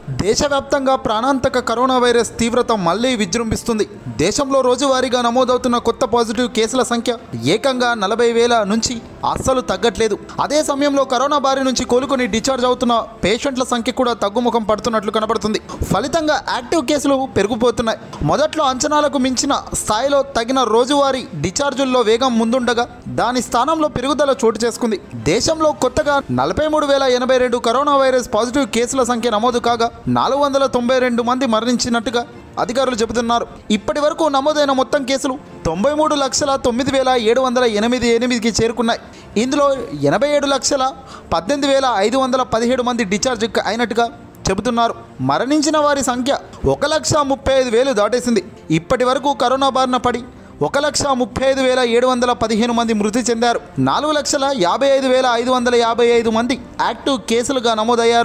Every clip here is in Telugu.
దేశవ్యాప్తంగా ప్రాణాంతక కరోనా వైరస్ తీవ్రత మళ్లీ విజృంభిస్తుంది దేశంలో రోజువారీగా నమోదవుతున్న కొత్త పాజిటివ్ కేసుల సంఖ్య ఏకంగా నలభై వేల నుంచి అస్సలు తగ్గట్లేదు అదే సమయంలో కరోనా బారి నుంచి కోలుకొని డిశ్చార్జ్ అవుతున్న పేషెంట్ల సంఖ్య కూడా తగ్గుముఖం పడుతున్నట్లు కనబడుతుంది ఫలితంగా యాక్టివ్ కేసులు పెరిగిపోతున్నాయి మొదట్లో అంచనాలకు మించిన స్థాయిలో తగిన రోజువారీ డిశ్చార్జుల్లో వేగం ముందుండగా దాని స్థానంలో పెరుగుదల చోటు చేసుకుంది దేశంలో కొత్తగా నలభై మూడు వేల ఎనభై రెండు కరోనా వైరస్ పాజిటివ్ కేసుల సంఖ్య నమోదు కాగా నాలుగు వందల తొంభై రెండు మంది మరణించినట్టుగా అధికారులు చెబుతున్నారు ఇప్పటి వరకు నమోదైన మొత్తం కేసులు తొంభై మూడు లక్షల తొమ్మిది వేల ఏడు వందల ఎనిమిది ఎనిమిదికి చేరుకున్నాయి ఇందులో ఎనభై ఏడు లక్షల పద్దెనిమిది వేల ఐదు వందల పదిహేడు మంది డిశ్చార్జ్ అయినట్టుగా చెబుతున్నారు మరణించిన వారి సంఖ్య ఒక లక్ష ముప్పై ఐదు వేలు దాటేసింది ఇప్పటి వరకు కరోనా బారిన పడి ఒక లక్ష ముప్పై ఐదు వేల ఏడు వందల పదిహేను మంది మృతి చెందారు నాలుగు లక్షల యాభై ఐదు వేల ఐదు వందల యాభై ఐదు మంది యాక్టివ్ కేసులుగా నమోదయ్యారు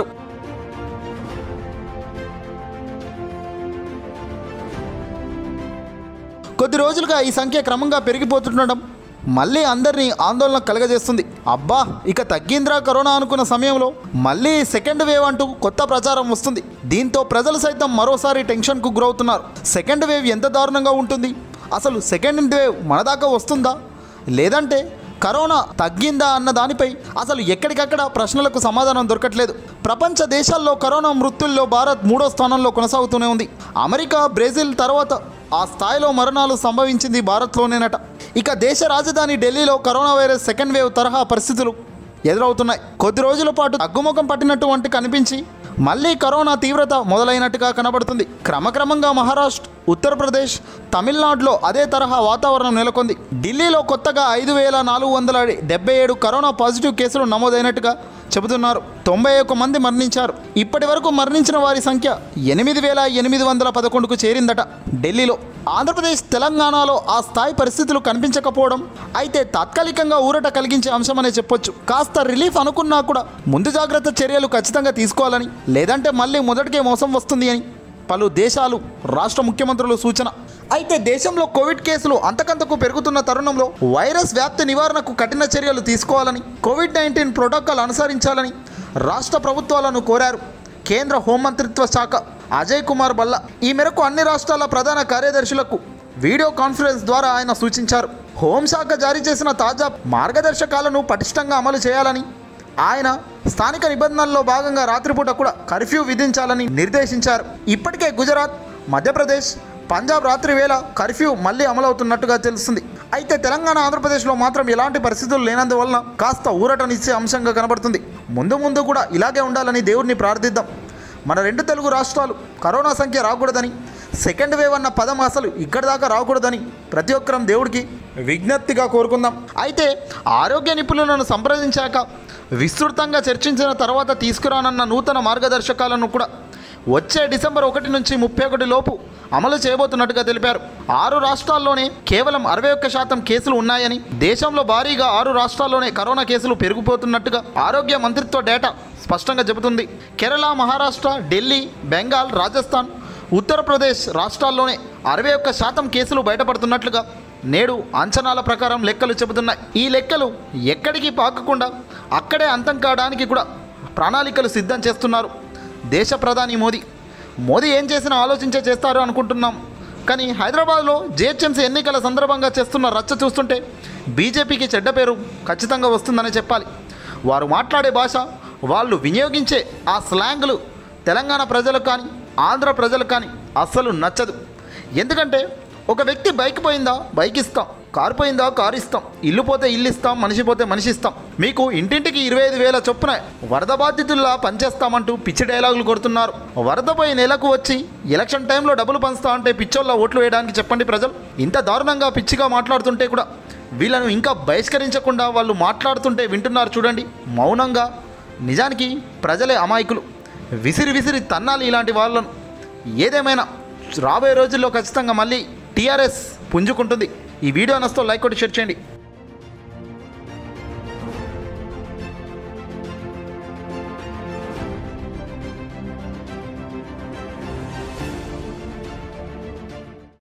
కొద్ది రోజులుగా ఈ సంఖ్య క్రమంగా పెరిగిపోతుండడం మళ్ళీ అందరినీ ఆందోళన కలగజేస్తుంది అబ్బా ఇక తగ్గింద్రా కరోనా అనుకున్న సమయంలో మళ్ళీ సెకండ్ వేవ్ అంటూ కొత్త ప్రచారం వస్తుంది దీంతో ప్రజలు సైతం మరోసారి టెన్షన్కు గురవుతున్నారు సెకండ్ వేవ్ ఎంత దారుణంగా ఉంటుంది అసలు సెకండ్ వేవ్ మన దాకా వస్తుందా లేదంటే కరోనా తగ్గిందా అన్న దానిపై అసలు ఎక్కడికక్కడ ప్రశ్నలకు సమాధానం దొరకట్లేదు ప్రపంచ దేశాల్లో కరోనా మృత్యుల్లో భారత్ మూడో స్థానంలో కొనసాగుతూనే ఉంది అమెరికా బ్రెజిల్ తర్వాత ఆ స్థాయిలో మరణాలు సంభవించింది భారత్లోనేనట ఇక దేశ రాజధాని ఢిల్లీలో కరోనా వైరస్ సెకండ్ వేవ్ తరహా పరిస్థితులు ఎదురవుతున్నాయి కొద్ది రోజుల పాటు తగ్గుముఖం పట్టినటువంటి కనిపించి మళ్ళీ కరోనా తీవ్రత మొదలైనట్టుగా కనబడుతుంది క్రమక్రమంగా మహారాష్ట్ర ఉత్తరప్రదేశ్ తమిళనాడులో అదే తరహా వాతావరణం నెలకొంది ఢిల్లీలో కొత్తగా ఐదు వేల నాలుగు వందల డెబ్బై ఏడు కరోనా పాజిటివ్ కేసులు నమోదైనట్టుగా చెబుతున్నారు తొంభై ఒక్క మంది మరణించారు ఇప్పటి వరకు మరణించిన వారి సంఖ్య ఎనిమిది వేల ఎనిమిది వందల పదకొండుకు చేరిందట ఢిల్లీలో ఆంధ్రప్రదేశ్ తెలంగాణలో ఆ స్థాయి పరిస్థితులు కనిపించకపోవడం అయితే తాత్కాలికంగా ఊరట కలిగించే అంశమనే చెప్పొచ్చు కాస్త రిలీఫ్ అనుకున్నా కూడా ముందు జాగ్రత్త చర్యలు ఖచ్చితంగా తీసుకోవాలని లేదంటే మళ్ళీ మొదటికే మోసం వస్తుంది అని పలు దేశాలు రాష్ట్ర ముఖ్యమంత్రులు సూచన అయితే దేశంలో కోవిడ్ కేసులు అంతకంతకు పెరుగుతున్న తరుణంలో వైరస్ వ్యాప్తి నివారణకు కఠిన చర్యలు తీసుకోవాలని కోవిడ్ నైన్టీన్ ప్రోటోకాల్ అనుసరించాలని రాష్ట్ర ప్రభుత్వాలను కోరారు కేంద్ర హోంమంత్రిత్వ శాఖ అజయ్ కుమార్ బల్లా ఈ మేరకు అన్ని రాష్ట్రాల ప్రధాన కార్యదర్శులకు వీడియో కాన్ఫరెన్స్ ద్వారా ఆయన సూచించారు హోంశాఖ జారీ చేసిన తాజా మార్గదర్శకాలను పటిష్టంగా అమలు చేయాలని ఆయన స్థానిక నిబంధనల్లో భాగంగా రాత్రిపూట కూడా కర్ఫ్యూ విధించాలని నిర్దేశించారు ఇప్పటికే గుజరాత్ మధ్యప్రదేశ్ పంజాబ్ రాత్రి వేళ కర్ఫ్యూ మళ్ళీ అమలవుతున్నట్టుగా తెలుస్తుంది అయితే తెలంగాణ ఆంధ్రప్రదేశ్లో మాత్రం ఎలాంటి పరిస్థితులు లేనందువలన కాస్త ఊరటనిచ్చే అంశంగా కనబడుతుంది ముందు ముందు కూడా ఇలాగే ఉండాలని దేవుడిని ప్రార్థిద్దాం మన రెండు తెలుగు రాష్ట్రాలు కరోనా సంఖ్య రాకూడదని సెకండ్ వేవ్ అన్న పదం అసలు ఇక్కడి దాకా రాకూడదని ప్రతి ఒక్కరం దేవుడికి విజ్ఞప్తిగా కోరుకుందాం అయితే ఆరోగ్య నిపుణులను సంప్రదించాక విస్తృతంగా చర్చించిన తర్వాత తీసుకురానున్న నూతన మార్గదర్శకాలను కూడా వచ్చే డిసెంబర్ ఒకటి నుంచి ముప్పై ఒకటి లోపు అమలు చేయబోతున్నట్టుగా తెలిపారు ఆరు రాష్ట్రాల్లోనే కేవలం అరవై ఒక్క శాతం కేసులు ఉన్నాయని దేశంలో భారీగా ఆరు రాష్ట్రాల్లోనే కరోనా కేసులు పెరిగిపోతున్నట్టుగా ఆరోగ్య మంత్రిత్వ డేటా స్పష్టంగా చెబుతుంది కేరళ మహారాష్ట్ర ఢిల్లీ బెంగాల్ రాజస్థాన్ ఉత్తరప్రదేశ్ రాష్ట్రాల్లోనే అరవై ఒక్క శాతం కేసులు బయటపడుతున్నట్లుగా నేడు అంచనాల ప్రకారం లెక్కలు చెబుతున్నాయి ఈ లెక్కలు ఎక్కడికి పాకకుండా అక్కడే అంతం కావడానికి కూడా ప్రణాళికలు సిద్ధం చేస్తున్నారు దేశ ప్రధాని మోదీ మోదీ ఏం చేసినా ఆలోచించే చేస్తారు అనుకుంటున్నాం కానీ హైదరాబాద్లో జిహెచ్ఎంసీ ఎన్నికల సందర్భంగా చేస్తున్న రచ్చ చూస్తుంటే బీజేపీకి చెడ్డ పేరు ఖచ్చితంగా వస్తుందని చెప్పాలి వారు మాట్లాడే భాష వాళ్ళు వినియోగించే ఆ స్లాంగ్లు తెలంగాణ ప్రజలకు కానీ ఆంధ్ర ప్రజలకు కానీ అస్సలు నచ్చదు ఎందుకంటే ఒక వ్యక్తి బైక్ పోయిందా బైక్ ఇస్తాం కారు పోయిందా కారు ఇస్తాం ఇల్లు పోతే ఇల్లు ఇస్తాం మనిషి పోతే మనిషి ఇస్తాం మీకు ఇంటింటికి ఇరవై ఐదు వేల చొప్పున వరద బాధితుల్లా పనిచేస్తామంటూ పిచ్చి డైలాగులు కొడుతున్నారు వరద పోయి నెలకు వచ్చి ఎలక్షన్ టైంలో డబ్బులు పంచుతా అంటే పిచ్చోళ్ళ ఓట్లు వేయడానికి చెప్పండి ప్రజలు ఇంత దారుణంగా పిచ్చిగా మాట్లాడుతుంటే కూడా వీళ్ళను ఇంకా బహిష్కరించకుండా వాళ్ళు మాట్లాడుతుంటే వింటున్నారు చూడండి మౌనంగా నిజానికి ప్రజలే అమాయకులు విసిరి విసిరి తన్నాలి ఇలాంటి వాళ్ళను ఏదేమైనా రాబోయే రోజుల్లో ఖచ్చితంగా మళ్ళీ టీఆర్ఎస్ పుంజుకుంటుంది ఈ వీడియో నస్తో లైక్ కొట్టి షేర్ చేయండి